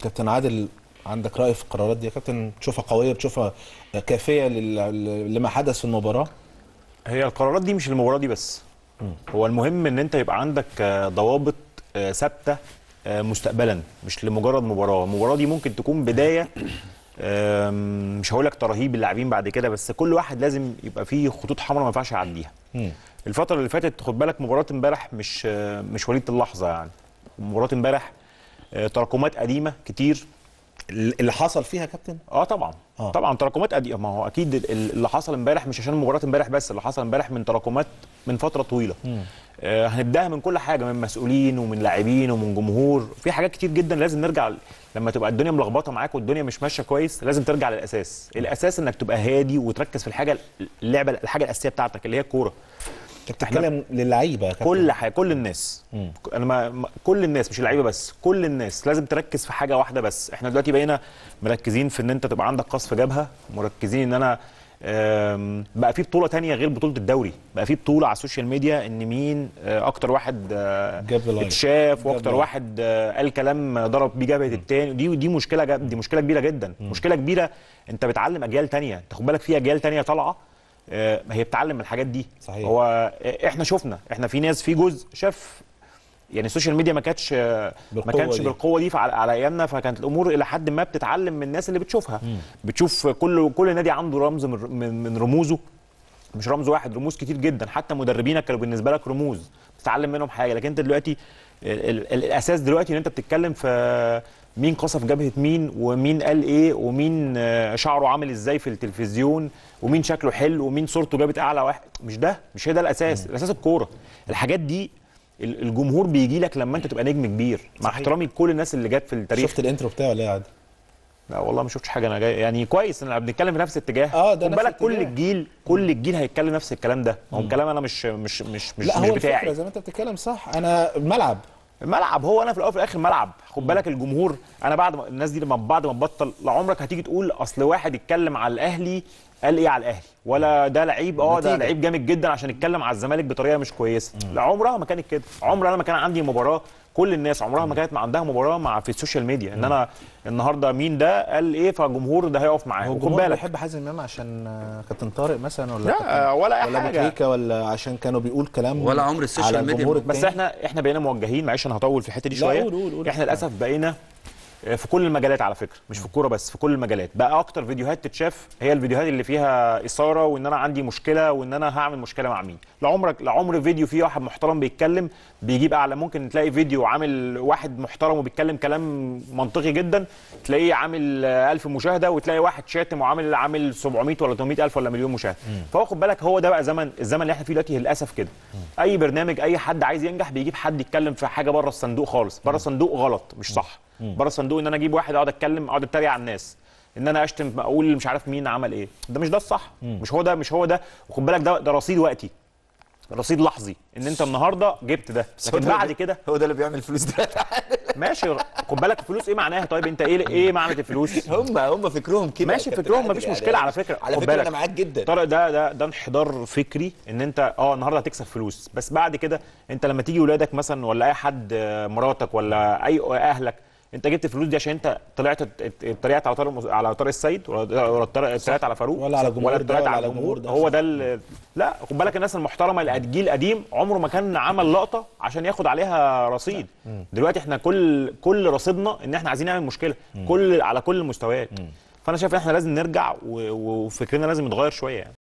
كابتن عادل عندك راي في القرارات دي يا كابتن تشوفها قويه بتشوفها كافيه لل- لما حدث في المباراه هي القرارات دي مش المباراه دي بس هو المهم ان انت يبقى عندك آه، ضوابط آه، ثابته آه، مستقبلا مش لمجرد مباراه المباراه دي ممكن تكون بدايه آم، مش هقول لك ترهيب اللاعبين بعد كده بس كل واحد لازم يبقى فيه خطوط حمراء ما ينفعش يعديها الفتره اللي فاتت خد بالك مباراه امبارح مش آه، مش وليده اللحظه يعني مباراه امبارح آه، تراكمات قديمه كتير اللي حصل فيها يا كابتن اه طبعا آه. آه. طبعا تراكمات قديمه ما هو اكيد ال- اللي حصل امبارح مش عشان مباراه امبارح بس اللي حصل امبارح من تراكمات من فتره طويله آه هنبداها من كل حاجه من مسؤولين ومن لاعبين ومن جمهور في حاجات كتير جدا لازم نرجع ل- لما تبقى الدنيا ملخبطه معاك والدنيا مش ماشيه كويس لازم ترجع للاساس الاساس انك تبقى هادي وتركز في الحاجه اللعبه الحاجه الاساسيه بتاعتك اللي هي الكوره انت بتتكلم للعيبه يا كابتن كل حاجه كل الناس انا ما ما- كل الناس مش اللعيبه بس كل الناس لازم تركز في حاجه واحده بس احنا دلوقتي بقينا مركزين في ان انت تبقى عندك قصف جبهه مركزين ان انا آم، بقى في بطوله تانية غير بطوله الدوري بقى في بطوله على السوشيال ميديا ان مين آه، اكتر واحد آه، جاب لايك. اتشاف جاب واكتر لايك. واحد آه، قال كلام ضرب بيه جبهه التاني دي دي مشكله جد دي مشكله كبيره جدا مشكله كبيره انت بتعلم اجيال تانية تاخد بالك في اجيال تانية طالعه آه، هي بتعلم من الحاجات دي صحيح. هو احنا شفنا احنا في ناس في جزء شاف يعني السوشيال ميديا ما كانتش ما بالقوة كانش دي. بالقوه دي على, على ايامنا فكانت الامور الى حد ما بتتعلم من الناس اللي بتشوفها بتشوف كل كل نادي عنده رمز من من, من رموزه مش رمز واحد رموز كتير جدا حتى مدربينك كانوا بالنسبه لك رموز بتتعلم منهم حاجه لكن انت دلوقتي ال ال ال الاساس دلوقتي ان انت بتتكلم في مين قصف جبهه مين ومين قال ايه ومين آه، شعره عامل ازاي في التلفزيون ومين شكله حلو ومين صورته جابت اعلى واحد مش ده مش هي ده الاساس الاساس الكوره الحاجات دي ال- الجمهور بيجي لك لما انت تبقى نجم كبير مع صحيح. احترامي لكل الناس اللي جت في التاريخ شفت الانترو بتاعه ولا ايه يا عادل لا والله ما شفتش حاجه انا جاي يعني كويس ان بنتكلم في نفس الاتجاه آه، ده خد نفس بالك كل الاتجاه. الجيل كل الجيل هيتكلم نفس الكلام ده هو الكلام انا مش مش مش مش, لا مش هو بتاعي الفكره زي ما انت بتتكلم صح انا الملعب الملعب هو انا في الاول وفي الاخر ملعب خد بالك الجمهور انا بعد ما الناس دي لما بعد ما تبطل لعمرك هتيجي تقول اصل واحد اتكلم على الاهلي قال ايه على الاهلي ولا ده لعيب اه ده نتيجة. لعيب جامد جدا عشان اتكلم على الزمالك بطريقه مش كويسه لا عمرها ما كانت كده عمر انا ما كان عندي مباراه كل الناس عمرها ما كانت ما عندها مباراه مع في السوشيال ميديا ان انا النهارده مين ده قال ايه فالجمهور ده هيقف معاه هو وخد الجمهور بالك بيحب حازم امام عشان آه، كابتن طارق مثلا ولا لا كابتن- ولا اي ولا حاجه بوتريكا ولا عشان كانوا بيقول كلام ولا عمر السوشيال على ميديا الجمهور بس التاني؟ احنا احنا بقينا موجهين معلش انا هطول في الحته دي لا، شويه قول- قول- قول. احنا للاسف بقينا في كل المجالات على فكره مش في الكوره بس في كل المجالات بقى اكتر فيديوهات تتشاف هي الفيديوهات اللي فيها اثاره وان انا عندي مشكله وان انا هعمل مشكله مع مين لعمرك لعمر فيديو فيه واحد محترم بيتكلم بيجيب اعلى ممكن تلاقي فيديو عامل واحد محترم وبيتكلم كلام منطقي جدا تلاقيه عامل آه، 1000 مشاهده وتلاقي واحد شاتم وعامل عامل 700 ولا 800 الف ولا مليون مشاهده فهو خد بالك هو ده بقى زمن الزمن اللي احنا فيه دلوقتي للاسف كده اي برنامج اي حد عايز ينجح بيجيب حد يتكلم في حاجه بره الصندوق خالص بره الصندوق غلط مش صح بره الصندوق ان انا اجيب واحد اقعد اتكلم اقعد اتريق على الناس ان انا اشتم اقول مش عارف مين عمل ايه ده مش ده الصح مش هو ده مش هو ده وخد بالك ده ده رصيد وقتي رصيد لحظي ان انت النهارده جبت ده لكن بعد كده هو ده اللي بيعمل فلوس ده ماشي خد بالك الفلوس ايه معناها طيب انت ايه ايه معنى الفلوس هم هم فكرهم كده ماشي يا كابتن فكرهم عادل مفيش يعني. مشكله على فكره على خد فكره بالك. انا معاك جدا طارق ده ده ده انحدار فكري ان انت اه النهارده هتكسب فلوس بس بعد كده انت لما تيجي ولادك مثلا ولا اي حد آه، مراتك ولا اي اهلك انت جبت الفلوس دي عشان انت طلعت ات- ات- اتريقت على طارق على طارق السيد ولا ولا اتريقت على فاروق ولا على الجمهور ولا ده اتريقت ولا على على الجمهور الجمهور ده. هو ده ال- لا خد بالك الناس المحترمه اللي الجيل القديم عمره ما كان عمل لقطه عشان ياخد عليها رصيد دلوقتي احنا كل كل رصيدنا ان احنا عايزين نعمل مشكله كل على كل المستويات فانا شايف ان احنا لازم نرجع و- وفكرنا لازم يتغير شويه يعني